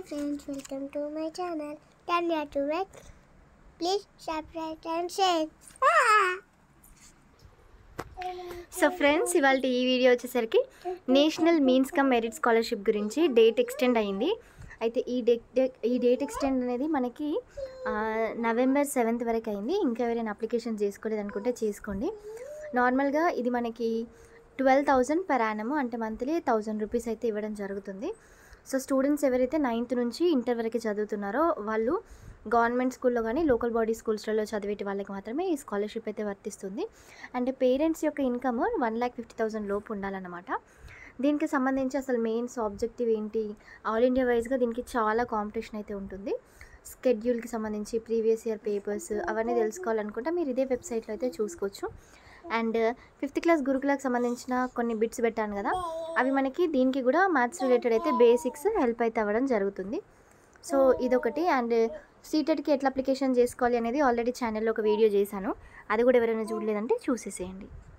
friends, welcome to my channel. Tell me to like, please subscribe and share. Ah! So friends ఇవాళ ఈ video వచ్చేసరికి national means cum merit scholarship గురించి date extend అయింది అయితే ఈ date ఈ date extend అనేది మనకి ఆ, నవంబర్ సెవెంత్ వరకు అయింది ఇంకా ఎవరైనా అప్లికేషన్ చేసుకోలేదు అనుకుంటే చేసుకోండి నార్మల్గా ఇది మనకి ట్వెల్వ్ థౌజండ్ పర్ యానము అంటే మంత్లీ థౌజండ్ రూపీస్ అయితే ఇవ్వడం జరుగుతుంది సో స్టూడెంట్స్ ఎవరైతే నైన్త్ నుంచి ఇంటర్ వరకు చదువుతున్నారో వాళ్ళు గవర్నమెంట్ స్కూల్లో కానీ లోకల్ బాడీ స్కూల్స్లలో చదివేటి వాళ్ళకి మాత్రమే ఈ స్కాలర్షిప్ అయితే వర్తిస్తుంది అండ్ పేరెంట్స్ యొక్క income one lakh fifty thousand లోపు ఉండాలన్నమాట దీనికి సంబంధించి అసలు మెయిన్స్ ఆబ్జెక్టివ్ ఏంటి ఆల్ ఇండియా వైజ్గా దీనికి చాలా కాంపిటీషన్ అయితే ఉంటుంది స్కెడ్యూల్కి సంబంధించి ప్రీవియస్ ఇయర్ పేపర్స్ అవన్నీ తెలుసుకోవాలనుకుంటే మీరు ఇదే వెబ్సైట్లో అయితే చూసుకోవచ్చు అండ్ ఫిఫ్త్ క్లాస్ గురుకులకు సంబంధించిన కొన్ని బిట్స్ పెట్టాను కదా అవి మనకి దీనికి కూడా మ్యాథ్స్ రిలేటెడ్ అయితే బేసిక్స్ హెల్ప్ అయితే అవ్వడం జరుగుతుంది సో ఇదొకటి అండ్ సీటెడ్కి ఎట్లా అప్లికేషన్ చేసుకోవాలి అనేది ఆల్రెడీ ఛానల్లో ఒక వీడియో చేశాను అది కూడా ఎవరైనా చూడలేదంటే చూసేసేయండి